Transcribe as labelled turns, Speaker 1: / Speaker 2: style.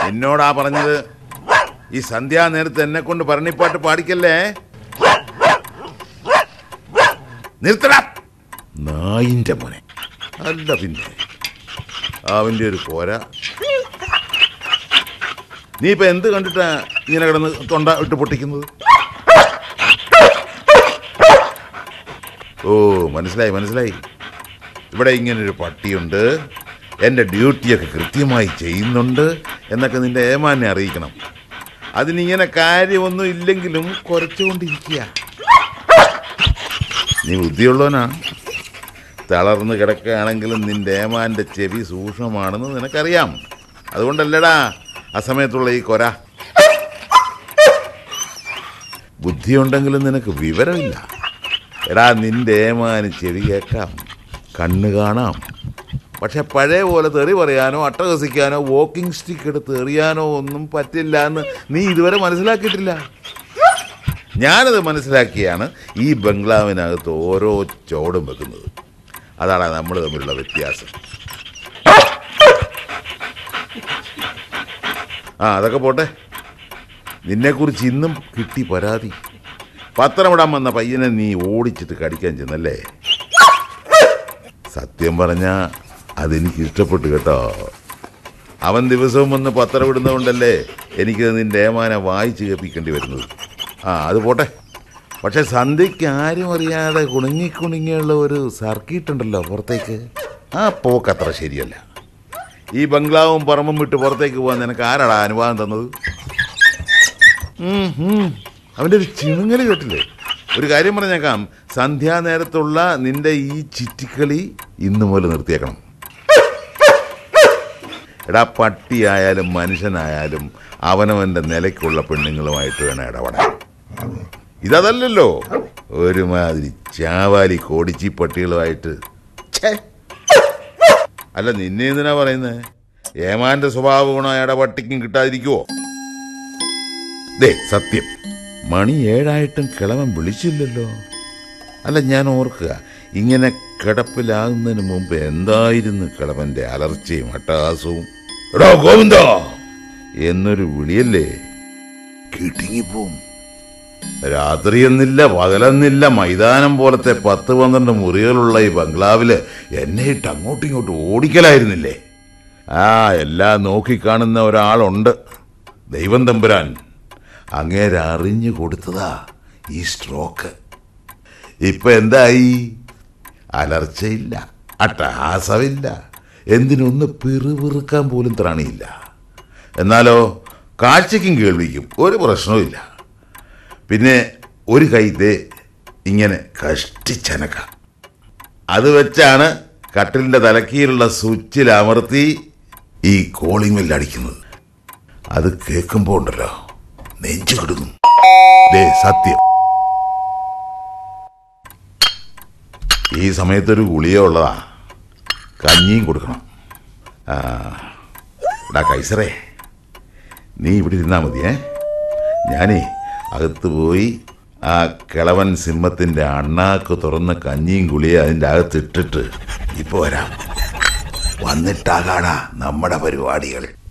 Speaker 1: എന്നോടാ പറഞ്ഞത് ഈ സന്ധ്യാനേരത്ത് എന്നെ കൊണ്ട് ഭരണിപ്പാട്ട് പാടിക്കല്ലേ നിർത്തടാ നായിന്റെ മോനെ അല്ല പിന്നെ അവന്റെ ഒരു പോര നീ ഇപ്പൊ എന്ത് കണ്ടിട്ടാ ഇങ്ങനെ കിടന്ന് തൊണ്ട ഇട്ട് പൊട്ടിക്കുന്നത് ഓ മനസ്സിലായി മനസ്സിലായി ഇവിടെ ഇങ്ങനൊരു പട്ടിയുണ്ട് എൻ്റെ ഡ്യൂട്ടിയൊക്കെ കൃത്യമായി ചെയ്യുന്നുണ്ട് എന്നൊക്കെ നിന്റെ ഏമാനെ അറിയിക്കണം അതിനിങ്ങനെ കാര്യമൊന്നും ഇല്ലെങ്കിലും കുറച്ചുകൊണ്ടിരിക്കുക നീ ബുദ്ധിയുള്ളവനാ തളർന്ന് കിടക്കുകയാണെങ്കിലും നിന്റെ ഏമാൻ്റെ ചെവി സൂക്ഷ്മമാണെന്ന് നിനക്കറിയാം അതുകൊണ്ടല്ലടാ അസമയത്തുള്ള ഈ കൊര ബുദ്ധിയുണ്ടെങ്കിലും നിനക്ക് വിവരമില്ല എടാ നിന്റെ ഏമാന് ചെവി കേൾക്കാം കണ്ണ് കാണാം പക്ഷെ പഴയ പോലെ തെറി പറയാനോ അട്ടഹസിക്കാനോ വോക്കിംഗ് സ്റ്റിക്ക് എടുത്ത് എറിയാനോ ഒന്നും പറ്റില്ല എന്ന് നീ ഇതുവരെ മനസ്സിലാക്കിയിട്ടില്ല ഞാനത് മനസ്സിലാക്കിയാണ് ഈ ബംഗ്ലാവിനകത്ത് ഓരോ ചോടും വെക്കുന്നത് അതാണ് നമ്മൾ തമ്മിലുള്ള വ്യത്യാസം ആ അതൊക്കെ പോട്ടെ നിന്നെക്കുറിച്ച് ഇന്നും കിട്ടി പരാതി പത്രമിടാൻ വന്ന പയ്യനെ നീ ഓടിച്ചിട്ട് കടിക്കാൻ ചെന്നല്ലേ സത്യം പറഞ്ഞ അതെനിക്ക് ഇഷ്ടപ്പെട്ടു കേട്ടോ അവൻ ദിവസവും വന്ന് പത്രം ഇടുന്നതുകൊണ്ടല്ലേ എനിക്ക് നിന്റെ ഏമാനെ വായിച്ച് കേൾപ്പിക്കേണ്ടി വരുന്നത് ആ അത് പോട്ടെ പക്ഷെ സന്ധ്യയ്ക്ക് ആരും അറിയാതെ കുണുങ്ങി കുണുങ്ങിയുള്ള ഒരു സർക്കിട്ട് ഉണ്ടല്ലോ പുറത്തേക്ക് ആ പോക്ക് അത്ര ശരിയല്ല ഈ ബംഗ്ലാവും പറമ്പും വിട്ട് പുറത്തേക്ക് പോകാൻ നിനക്ക് ആരാടാ അനുവാദം തന്നത് ഉം, ഉം. അവൻ്റെ ഒരു ചിണുങ്ങൽ കേട്ടില്ലേ ഒരു കാര്യം പറഞ്ഞേക്കാം സന്ധ്യാനേരത്തുള്ള നിന്റെ ഈ ചിറ്റിക്കളി ഇന്നു മുതൽ നിർത്തിയേക്കണം എടാ പട്ടിയായാലും മനുഷ്യനായാലും അവനവന്റെ നിലയ്ക്കുള്ള പെണ്ണുങ്ങളുമായിട്ട് വേണം ഇടപെടാൻ ഇതല്ലല്ലോ ഒരുമാതിരി ചാവാലി കോടിച്ചി പട്ടികളുമായിട്ട് ഛേ. അല്ല നിന്നെ എന്തിനാ പറയുന്നത് ഏമാന്റെ സ്വഭാവ ഗുണം അയാടെ പട്ടിക്കും കിട്ടാതിരിക്കുവോ ദേ സത്യം മണി ഏഴായിട്ടും കിളവൻ വിളിച്ചില്ലല്ലോ അല്ല ഞാൻ ഓർക്കുക ഇങ്ങനെ കിടപ്പിലാകുന്നതിന് മുമ്പ് എന്തായിരുന്നു കിളവന്റെ അലർച്ചയും അട്ടഹാസവും എടോ ഗോവിന്ദ എന്നൊരു വിളിയല്ലേ കിട്ടിങ്ങിപ്പോവും രാത്രിയെന്നില്ല പകലെന്നില്ല മൈതാനം പോലത്തെ പത്ത് പന്ത്രണ്ട് മുറികളുള്ള ഈ ബംഗ്ലാവില് എന്നെ ഇട്ട് അങ്ങോട്ടും ഇങ്ങോട്ടും ഓടിക്കലായിരുന്നില്ലേ ആ എല്ലാം നോക്കിക്കാണുന്ന ഒരാളുണ്ട് ദൈവം തമ്പുരാൻ അങ്ങേരെ അറിഞ്ഞു കൊടുത്തതാ ഈ സ്ട്രോക്ക് ഇപ്പൊ എന്തായി അലർച്ചയില്ല അട്ടഹാസമില്ല എന്തിനൊന്ന് പിറുപിറുക്കാൻ പോലും ത്രാണിയില്ല എന്നാലോ കാഴ്ചയ്ക്കും കേൾവിക്കും ഒരു പ്രശ്നവുമില്ല പിന്നെ ഒരു കൈത്തെ ഇങ്ങനെ കഷ്ടിച്ചനക്ക അത് വെച്ചാണ് കട്ടിലിന്റെ തലക്കീലുള്ള സ്വിച്ചിൽ അമർത്തി ഈ കോളിംഗ് ബെല്ല് അടിക്കുന്നത് അത് കേൾക്കുമ്പോ ഉണ്ടല്ലോ നെഞ്ചു കിടുന്നു ദേ സത്യം ഈ സമയത്തൊരു ഗുളിക ഉള്ളതാ കഞ്ഞിയും കൊടുക്കണം ആ എടാ കൈസറേ നീ ഇവിടെ ഇരുന്നാ മതിയേ ഞാനേ അകത്ത് പോയി ആ കിളവൻ സിംഹത്തിന്റെ അണ്ണാക്ക് തുറന്ന കഞ്ഞിയും ഗുളിയെ അതിൻ്റെ അകത്തിട്ടിട്ട് ഇപ്പൊ വരാം വന്നിട്ടാകാടാ നമ്മുടെ പരിപാടികൾ